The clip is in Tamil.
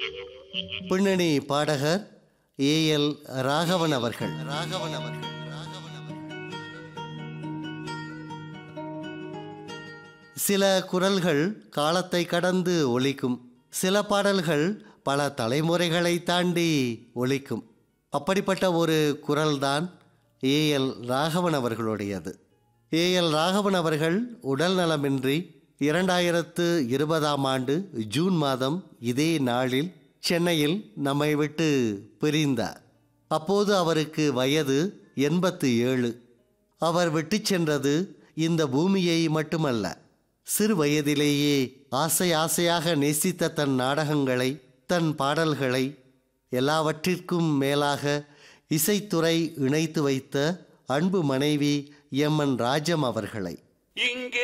பின்னணி பாடகர் ஏ எல் ராகவன் அவர்கள் ராகவன் அவர்கள் ராகவன் அவர்கள் சில குரல்கள் காலத்தை கடந்து ஒலிக்கும் சில பாடல்கள் பல தலைமுறைகளை தாண்டி ஒலிக்கும் அப்படிப்பட்ட ஒரு குரல்தான் ஏ எல் ராகவன் அவர்களுடையது ஏ எல் ராகவன் அவர்கள் உடல் நலமின்றி இரண்டாயிரத்து இருபதாம் ஆண்டு ஜூன் மாதம் இதே நாளில் சென்னையில் நம்மை விட்டு பிரிந்தார் அப்போது அவருக்கு வயது எண்பத்து ஏழு அவர் விட்டு சென்றது இந்த பூமியை மட்டுமல்ல சிறு வயதிலேயே ஆசை ஆசையாக நேசித்த தன் நாடகங்களை தன் பாடல்களை எல்லாவற்றிற்கும் மேலாக இசைத்துறை இணைத்து வைத்த அன்பு மனைவி எம் என் ராஜம் அவர்களை இங்கே